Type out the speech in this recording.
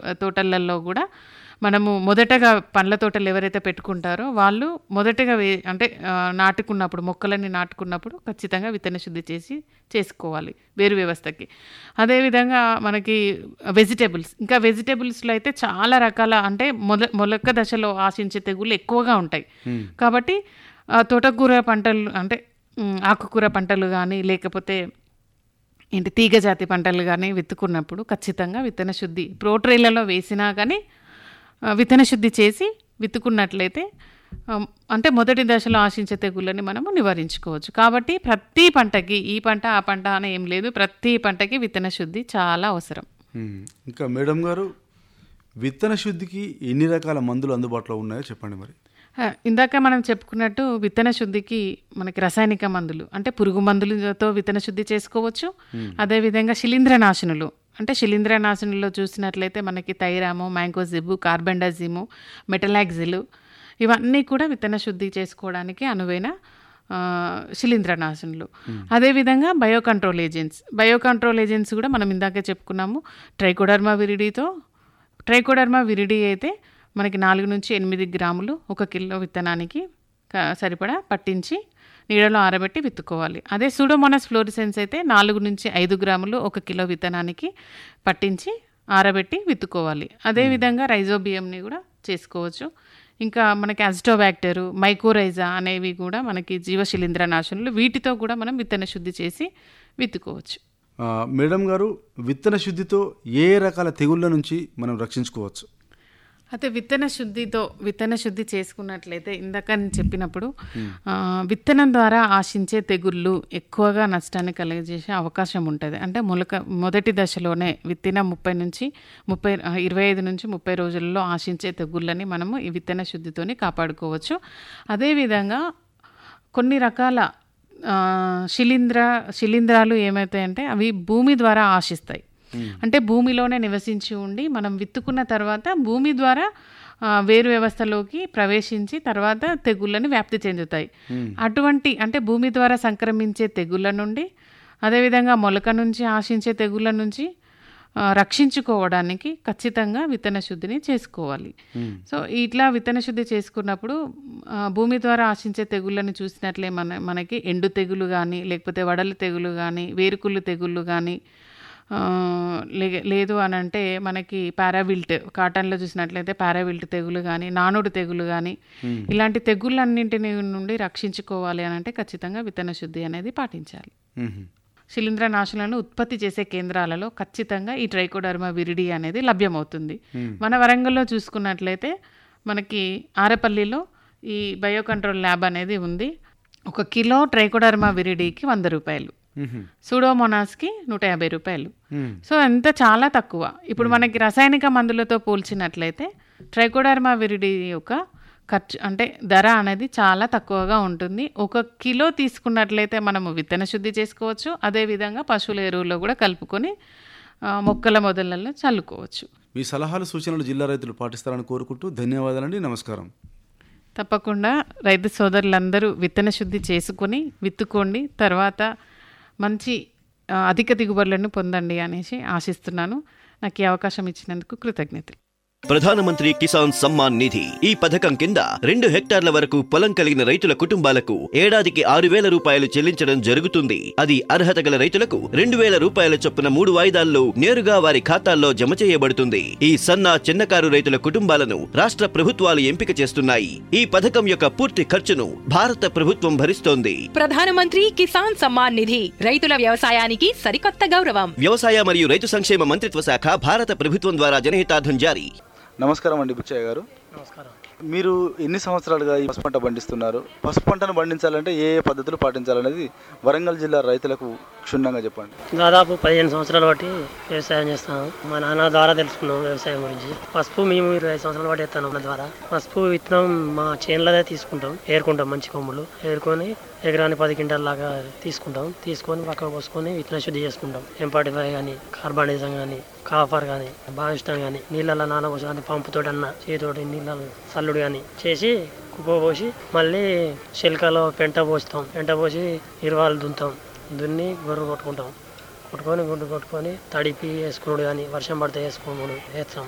ఆ, తోటలలో కూడా మనము మొదటగా పండ్ల తోటలు ఎవరైతే పెట్టుకుంటారో వాళ్ళు మొదటగా వే అంటే ఆ, నాటుకున్నప్పుడు మొక్కలని నాటుకున్నప్పుడు ఖచ్చితంగా విత్తన శుద్ధి చేసి చేసుకోవాలి వేరు వ్యవస్థకి అదేవిధంగా మనకి వెజిటేబుల్స్ ఇంకా వెజిటేబుల్స్లో అయితే చాలా రకాల అంటే మొల మొలక దశలో ఆశించే తెగుళ్ళు ఎక్కువగా ఉంటాయి కాబట్టి ఆ, తోటకూర పంటలు అంటే ఉమ్, ఆకుకూర పంటలు కానీ లేకపోతే ఏంటి తీగ జాతి పంటలు కానీ విత్తుకున్నప్పుడు ఖచ్చితంగా విత్తన శుద్ధి ప్రోట్రేలలో వేసినా కానీ ఆ, విత్తన శుద్ధి చేసి విత్తుకున్నట్లయితే ఆ, అంటే మొదటి దశలో ఆశించే తెగుళ్ళని మనము నివారించుకోవచ్చు కాబట్టి ప్రతి పంటకి ఈ పంట ఆ పంట అని ఏం లేదు ప్రతి పంటకి విత్తన శుద్ధి చాలా అవసరం మ్మ్. ఇంకా మేడం గారు విత్తన శుద్ధికి ఎన్ని రకాల మందులు అందుబాటులో ఉన్నాయో చెప్పండి మరి ఆ, ఇందాక మనం చెప్పుకున్నట్టు విత్తన శుద్ధికి మనకి రసాయనిక మందులు అంటే పురుగు మందులతో విత్తన శుద్ధి చేసుకోవచ్చు అదేవిధంగా శిలీంద్రనాశనులు అంటే శిలీంద్రనాశనుల్లో చూసినట్లయితే మనకి థైరాము మ్యాంకోజిబు కార్బెండాజిము మెటలాక్జిలు ఇవన్నీ కూడా విత్తన శుద్ధి చేసుకోవడానికి అనువైన ఆ, శిలీంద్రనాశనులు అదేవిధంగా bio control agents bio control agents కూడా మనం ఇందాకే చెప్పుకున్నాము ట్రైకోడర్మా విరిడితో ట్రైకోడర్మా విరిడి అయితే మనకి నాలుగు నుంచి ఎనిమిది గ్రాములు ఒక కిలో విత్తనానికి క- సరిపడా పట్టించి నీడలో ఆరబెట్టి విత్తుకోవాలి అదే సూడోమోనస్ ఫ్లోరిసెన్స్ అయితే నాలుగు నుంచి ఐదు గ్రాములు ఒక కిలో విత్తనానికి పట్టించి ఆరబెట్టి విత్తుకోవాలి అదేవిధంగా రైజోబియంని కూడా చేసుకోవచ్చు ఇంకా మనకి అజిటోబ్యాక్టరు మైకోరైజా అనేవి కూడా మనకి జీవశిలీంద్ర నాశనులు వీటితో కూడా మనం విత్తన శుద్ధి చేసి విత్తుకోవచ్చు ఆ, మేడం గారు విత్తన శుద్ధితో ఏ రకాల తెగుళ్ళ నుంచి మనం రక్షించుకోవచ్చు అయితే విత్తన శుద్ధితో విత్తన శుద్ధి చేసుకున్నట్లయితే ఇందాక నేను చెప్పినప్పుడు ఆ, విత్తనం ద్వారా ఆశించే తెగుళ్ళు ఎక్కువగా నష్టాన్ని కలిగజేసే అవకాశం ఉంటుంది అంటే మొలక మొదటి దశలోనే విత్తిన ముప్పై నుంచి ముప్పై ఆ, ఇరవై ఐదు నుంచి ముప్పై రోజుల్లో ఆశించే తెగుళ్ళని మనము ఈ విత్తన శుద్ధితోని కాపాడుకోవచ్చు అదేవిధంగా కొన్ని రకాల ఆ, శిలీంద్ర శిలీంధ్రాలు ఏమవుతాయంటే అవి భూమి ద్వారా ఆశిస్తాయి అంటే భూమిలోనే నివసించి ఉండి మనం విత్తుకున్న తర్వాత భూమి ద్వారా ఆ, వేరు వ్యవస్థలోకి ప్రవేశించి తర్వాత తెగుళ్ళని వ్యాప్తి చెందుతాయి అటువంటి అంటే భూమి ద్వారా సంక్రమించే తెగుళ్ళ నుండి అదేవిధంగా మొలక నుంచి ఆశించే తెగుళ్ళ నుంచి ఆ, రక్షించుకోవడానికి ఖచ్చితంగా విత్తన శుద్ధిని చేసుకోవాలి సో ఇట్లా విత్తన శుద్ధి చేసుకున్నప్పుడు ఆ, భూమి ద్వారా ఆశించే తెగుళ్ళని చూసినట్లే మన మనకి ఎండు తెగులు కానీ లేకపోతే వడలు తెగులు కానీ వేరుకుళ్ళు తెగుళ్ళు కానీ ఆ, లే- లేదు అని అంటే మనకి పారావిల్ట్ కాటన్లో చూసినట్లయితే పారావిల్ట్ తెగులు కానీ నానుడు తెగులు కానీ ఇలాంటి తెగుళ్ళన్నింటిని నుండి రక్షించుకోవాలి అని అంటే ఖచ్చితంగా విత్తన శుద్ధి అనేది పాటించాలి మ్మ్. శిలీంద్ర నాశనాలను ఉత్పత్తి చేసే కేంద్రాలలో ఖచ్చితంగా ఈ ట్రైకోడర్మా విరిడి అనేది లభ్యమవుతుంది మన వరంగల్లో చూసుకున్నట్లయితే మనకి ఆరపల్లిలో ఈ బయో కంట్రోల్ ల్యాబ్ అనేది ఉంది ఒక కిలో ట్రైకోడర్మా విరిడికి వంద రూపాయలు మ్మ్. సూడోమోనాస్కి నూట యాభై రూపాయలు మ్మ్. సో ఎంత చాలా తక్కువ ఇప్పుడు మనకి రసాయనిక మందులతో పోల్చినట్లయితే ట్రైకోడర్మా విరిడి యొక్క ఖర్చు అంటే ధర అనేది చాలా తక్కువగా ఉంటుంది ఒక కిలో తీసుకున్నట్లయితే మనము విత్తన శుద్ధి చేసుకోవచ్చు అదేవిధంగా పశువుల ఎరువులో కూడా కలుపుకొని ఆ, మొక్కల మొదలలో చల్లుకోవచ్చు మీ సలహాలు సూచనలు జిల్లా రైతులు పాటిస్తారని కోరుకుంటూ ధన్యవాదాలండి నమస్కారం తప్పకుండా రైతు సోదరులందరూ విత్తన శుద్ధి చేసుకొని విత్తుకోండి తర్వాత మంచి ఆ, అధిక దిగుబడులను పొందండి అనేసి ఆశిస్తున్నాను నాకు ఈ అవకాశం ఇచ్చినందుకు కృతజ్ఞతలు ప్రధానమంత్రి కిసాన్ సమ్మాన్ నిధి ఈ పథకం కింద రెండు హెక్టార్ల వరకు పొలం కలిగిన రైతుల కుటుంబాలకు ఏడాదికి ఆరు వేల రూపాయలు చెల్లించడం జరుగుతుంది అది అర్హత గల రైతులకు రెండు వేల రూపాయల చొప్పున మూడు వాయిదాల్లో నేరుగా వారి ఖాతాల్లో జమ చేయబడుతుంది ఈ సన్న చిన్నకారు రైతుల కుటుంబాలను రాష్ట్ర ప్రభుత్వాలు ఎంపిక చేస్తున్నాయి ఈ పథకం యొక్క పూర్తి ఖర్చును భారత ప్రభుత్వం భరిస్తోంది ప్రధానమంత్రి కిసాన్ సమ్మాన్ నిధి రైతుల వ్యవసాయానికి సరికొత్త గౌరవం వ్యవసాయ మరియు రైతు సంక్షేమ మంత్రిత్వ శాఖ భారత ప్రభుత్వం ద్వారా జనహితార్థం జారీ నమస్కారం అండి బుచ్చయ్య గారు నమస్కారం మీరు ఎన్ని సంవత్సరాలుగా ఈ పసుపు పంట పండిస్తున్నారు పసుపు పంటను పండించాలంటే ఏ ఏ పద్ధతులు పాటించాలనేది వరంగల్ జిల్లా రైతులకు క్షుణ్ణంగా చెప్పండి దాదాపు పదిహేను సంవత్సరాల బట్టి వ్యవసాయం చేస్తాను మా నాన్న ద్వారా తెలుసుకున్నాం వ్యవసాయం గురించి పసుపు మేము ఇరవై సంవత్సరాల బట్టి ఎత్తాను నా ద్వారా పసుపు విత్తనం మా చేనులదే తీసుకుంటాం ఏరుకుంటాం మంచి కొమ్ములు ఏరుకొని ఎకరాన్ని పది క్వింటాల లాగా తీసుకుంటాం తీసుకొని పక్కకు పోసుకొని విత్తన శుద్ధి చేసుకుంటాం ఎంపాటి ఫైవ్ కానీ కార్బానిజం కానీ కాఫర్ కానీ బావిష్టం కానీ నీళ్ళల్లో నానబోసి అంటే పంపుతోటి అన్న చేతితోటి నీళ్ళ చల్లుడు కానీ చేసి కుప్ప పోసి మళ్ళీ చిలకలో పెంట పోస్తాం పెంట పోసి ఇరవాలు దున్నుతాం దున్ని గొర్రె కొట్టుకుంటాం కొట్టుకొని గుడ్డు కొట్టుకొని తడిపి వేసుకున్నాడు కానీ వర్షం పడితే వేసుకోముడు వేస్తాం